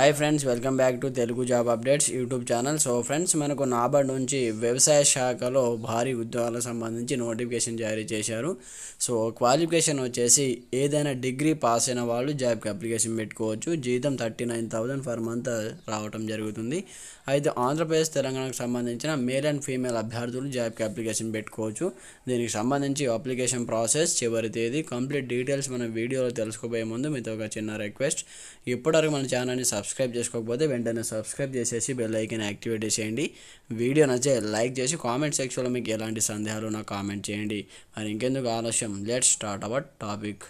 hi friends welcome back to Telugu job updates YouTube channel so friends మనకు నాబార్డ్ నుంచి వ్యవసాయ శాఖలో భారీ ఉద్యోగాలకు సంబంధించి నోటిఫికేషన్ జారీ చేశారు సో క్వాలిఫికేషన్ వచ్చేసి ఏదైనా డిగ్రీ పాస్ అయిన వాళ్ళు జాబ్కి అప్లికేషన్ పెట్టుకోవచ్చు జీతం thirty nine thousand per month రావటం జరుగుతుంది అయితే ఆంధ్రప్రదేశ్ తెలంగాణకు సంబంధించిన మేల్ అండ్ ఫీమేల్ అభ్యర్థులు జాబ్కి అప్లికేషన్ పెట్టుకోవచ్చు దీనికి సంబంధించి అప్లికేషన్ ప్రాసెస్ చివరి తేదీ కంప్లీట్ డీటెయిల్స్ మన వీడియోలో తెలుసుకోబోయే ముందు మీతో ఒక చిన్న రిక్వెస్ట్ ఇప్పటివరకు మన ఛానల్ని సబ్స్క్రైబ్ చేసుకోకపోతే వెంటనే సబ్స్క్రైబ్ చేసేసి బెల్ ఐకన్ యాక్టివేట్ చేసేయండి వీడియో నచ్చే లైక్ చేసి కామెంట్ సెక్షన్లో మీకు ఎలాంటి సందేహాలు నాకు కామెంట్ చేయండి మరి ఇంకెందుకు ఆలస్యం let start our topic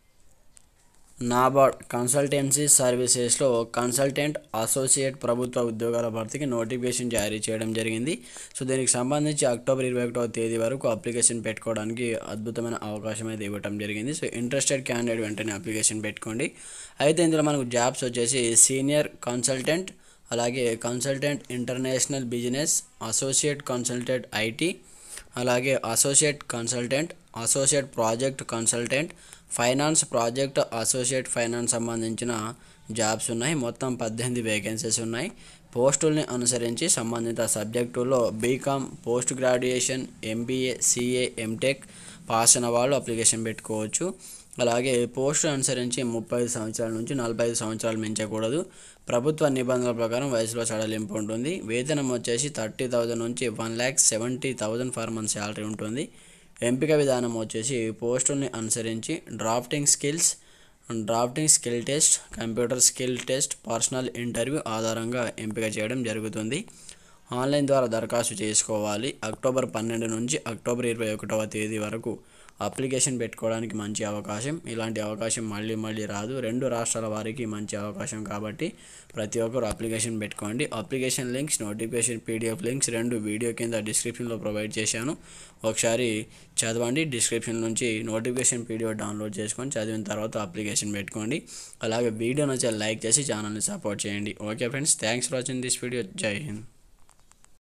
NABARD consultancy సర్వీసెస్లో కన్సల్టెంట్ అసోసియేట్ ప్రభుత్వ ఉద్యోగాల భర్తీకి నోటిఫికేషన్ జారీ చేయడం జరిగింది సో దీనికి సంబంధించి అక్టోబర్ ఇరవై ఒకటవ తేదీ వరకు అప్లికేషన్ పెట్టుకోవడానికి అద్భుతమైన అవకాశం అయితే ఇవ్వడం జరిగింది సో ఇంట్రెస్టెడ్ క్యాండిడేట్ వెంటనే అప్లికేషన్ పెట్టుకోండి అయితే ఇందులో మనకు జాబ్స్ వచ్చేసి సీనియర్ కన్సల్టెంట్ అలాగే consultant international business associate consultant IT అలాగే associate consultant associate project consultant finance project associate finance సంబంధించిన జాబ్స్ ఉన్నాయి మొత్తం పద్దెనిమిది వేకెన్సీస్ ఉన్నాయి పోస్టుల్ని అనుసరించి సంబంధిత సబ్జెక్టుల్లో BCom post graduation MBA CA MTech pass అయిన వాళ్ళు అప్లికేషన్ పెట్టుకోవచ్చు అలాగే పోస్టు అనుసరించి ముప్పై ఐదు సంవత్సరాల నుంచి నలభై ఐదు సంవత్సరాలు మించకూడదు ప్రభుత్వ నిబంధనల ప్రకారం వయసులో సడలింపు ఉంటుంది వేతనం వచ్చేసి థర్టీ థౌజండ్ నుంచి one lakh seventy thousand per month salary ఉంటుంది ఎంపిక విధానం వచ్చేసి పోస్టుల్ని అనుసరించి drafting skills drafting skill test computer skill test personal interview ఆధారంగా ఎంపిక చేయడం జరుగుతుంది ఆన్లైన్ ద్వారా దరఖాస్తు చేసుకోవాలి అక్టోబర్ పన్నెండు నుంచి అక్టోబర్ ఇరవై ఒకటవ తేదీ వరకు అప్లికేషన్ పెట్టుకోవడానికి మంచి అవకాశం ఇలాంటి అవకాశం మళ్ళీ మళ్ళీ రాదు రెండు రాష్ట్రాల వారికి మంచి అవకాశం కాబట్టి ప్రతి ఒక్కరు అప్లికేషన్ పెట్టుకోండి application links notification PDF links రెండు వీడియో కింద డిస్క్రిప్షన్లో ప్రొవైడ్ చేశాను ఒకసారి చదవండి డిస్క్రిప్షన్ నుంచి నోటిఫికేషన్ పీడిఎఫ్ డౌన్లోడ్ చేసుకొని చదివిన తర్వాత అప్లికేషన్ పెట్టుకోండి అలాగే వీడియో నచ్చే లైక్ చేసి ఛానల్ని సపోర్ట్ చేయండి okay friends thanks for watching this video Jai Hind